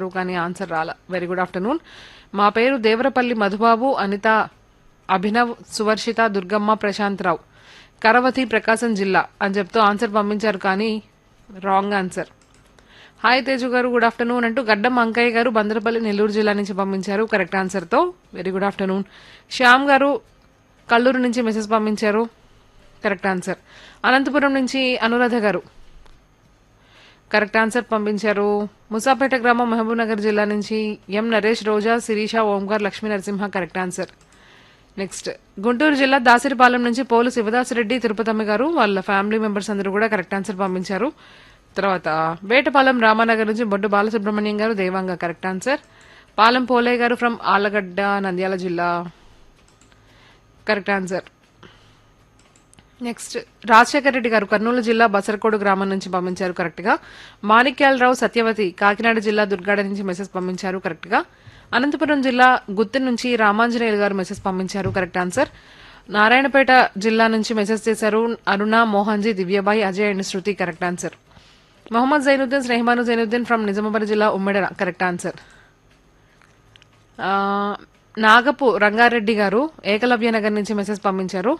కానీ ఆన్సర్ రాల very good afternoon మా పేరు దేవరపల్లి మధుబాబు అనిత అభినవ్ సువర్షిత దుర్గమ్మ ప్రశాంతరావు కరవతి ప్రకాశం జిల్లా అని చెప్తూ ఆన్సర్ పంపించారు కానీ రాంగ్ ఆన్సర్ హాయ్ తేజు గారు గుడ్ ఆఫ్టర్నూన్ అంటూ గడ్డం అంకయ్య గారు బందరపల్లి నెల్లూరు జిల్లా నుంచి పంపించారు కరెక్ట్ ఆన్సర్తో వెరీ గుడ్ ఆఫ్టర్నూన్ శ్యామ్ గారు కల్లూరు నుంచి మెసేజ్ పంపించారు కరెక్ట్ ఆన్సర్ అనంతపురం నుంచి అనురాధ గారు కరెక్ట్ ఆన్సర్ పంపించారు ముసాపేట గ్రామం మహబూబ్నగర్ జిల్లా నుంచి M Naresh Roja Sirisha Omkar Lakshmi Narasimha correct answer next Guntur జిల్లా దాసరిపాలెం నుంచి పోలు శివదాసరెడ్డి తిరుపతమ్మ గారు వాళ్ళ ఫ్యామిలీ మెంబర్స్ అందరూ కూడా కరెక్ట్ ఆన్సర్ పంపించారు తర్వాత వేటపాలెం రామానగర్ నుంచి Boddu Balasubrahmanyam garu Devanga correct answer Palem Polaiah garu from Alagadda Nandyal జిల్లా correct answer next Rajasekhara Reddy garu Kurnool జిల్లా బసరకోడు గ్రామం నుంచి పంపించారు కరెక్ట్ గా మాణిక్యాలరావు సత్యవతి కాకినాడ జిల్లా దుర్గాడ నుంచి మెసేజ్ పంపించారు కరెక్ట్ గా అనంతపురం జిల్లా గుత్తి నుంచి రామాంజనేయులు గారు మెసేజ్ పంపించారు కరెక్ట్ ఆన్సర్ నారాయణపేట జిల్లా నుంచి మెసేజ్ చేశారు Aruna Mohanji Divyabai Ajay and Shruti correct answer Mohammed Zainuddin స్నేహమాను జైనుద్దీన్ ఫ్రమ్ నిజామాబాద్ జిల్లా ఉమ్మెడ కరెక్ట్ ఆన్సర్ ఆ, నాగపు రంగారెడ్డి గారు ఏకలవ్య నగర్ నుంచి మెసేజ్ పంపించారు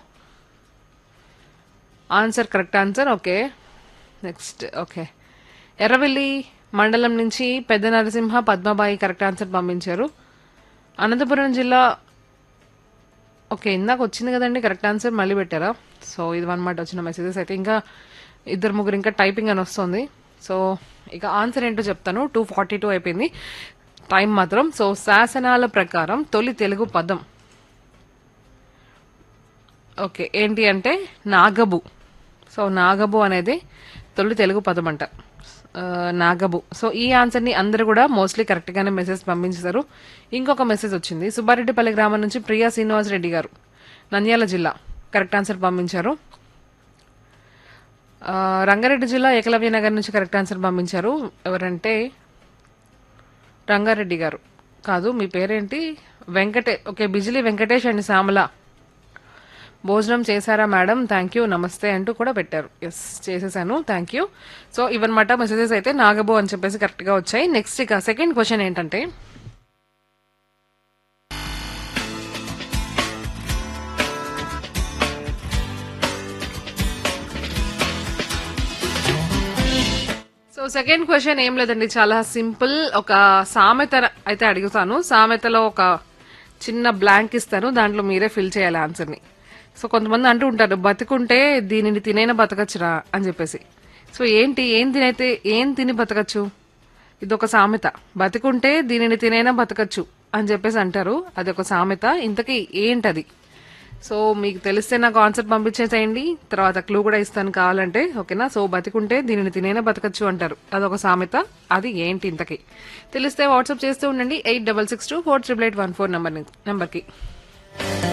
answer correct answer okay next okay Erravelli మండలం నుంచి పెద్ద నరసింహ పద్మబాయి కరెక్ట్ ఆన్సర్ పంపించారు అనంతపురం జిల్లా ఓకే ఇందాక వచ్చింది కదండి కరెక్ట్ ఆన్సర్ మళ్ళీ పెట్టారా సో ఇది అనమాట వచ్చిన మెసేజెస్ అయితే ఇంకా ఇద్దరు ముగ్గురు ఇంకా టైపింగ్ అని వస్తుంది సో ఇక ఆన్సర్ ఏంటో చెప్తాను టూ ఫార్టీ టూ అయిపోయింది టైం మాత్రం సో శాసనాల ప్రకారం తొలి తెలుగు పదం ఓకే ఏంటి అంటే నాగబు సో నాగబు అనేది తొలి తెలుగు పదం అంట ఆ, నాగబు సో ఈ ఆన్సర్ని అందరూ కూడా మోస్ట్లీ కరెక్ట్గానే మెసేజ్ పంపించారు ఇంకొక మెసేజ్ వచ్చింది సుబ్బారెడ్డిపల్లి గ్రామం నుంచి ప్రియా శ్రీనివాస్ రెడ్డి గారు నంద్యాల జిల్లా కరెక్ట్ ఆన్సర్ పంపించారు ఆ, రంగారెడ్డి జిల్లా ఏకలవ్య నగర్ నుంచి కరెక్ట్ ఆన్సర్ పంపించారు ఎవరంటే రంగారెడ్డి గారు కాదు మీ పేరేంటి వెంకటే ఓకే బిజిలీ వెంకటేష్ అండ్ శ్యామల భోజనం చేశారా మేడం థ్యాంక్ యూ నమస్తే అంటూ కూడా పెట్టారు ఎస్ చేసేసాను థ్యాంక్ యూ సో ఇవన్నమాట మెసేజెస్ అయితే నాగబో అని చెప్పేసి కరెక్ట్గా వచ్చాయి నెక్స్ట్ ఇక సెకండ్ క్వశ్చన్ ఏంటంటే సో సెకండ్ క్వశ్చన్ ఏం లేదండి చాలా సింపుల్ ఒక సామెత అయితే అడుగుతాను సామెతలో ఒక చిన్న బ్లాంక్ ఇస్తాను దాంట్లో మీరే ఫిల్ చేయాలి ఆన్సర్ని సో కొంతమంది అంటూ ఉంటారు బతుకుంటే దీనిని తినైనా బతకచ్చురా అని చెప్పేసి సో ఏంటి ఏం తినైతే ఏం తిని బతకచ్చు ఇది ఒక సామెత బతుకుంటే దీనిని తినైనా బతకచ్చు అని చెప్పేసి అంటారు అది ఒక సామెత ఇంతకీ ఏంటది సో మీకు తెలిస్తే నాకు ఆన్సర్ పంపించేసేయండి తర్వాత క్లూ కూడా ఇస్తాను కావాలంటే ఓకేనా సో బతికుంటే దీనిని తినైనా బతకచ్చు అంటారు అదొక సామెత అది ఏంటి ఇంతకి తెలిస్తే వాట్సాప్ చేస్తూ ఉండండి eight double six two four triple eight one four number నెంబర్కి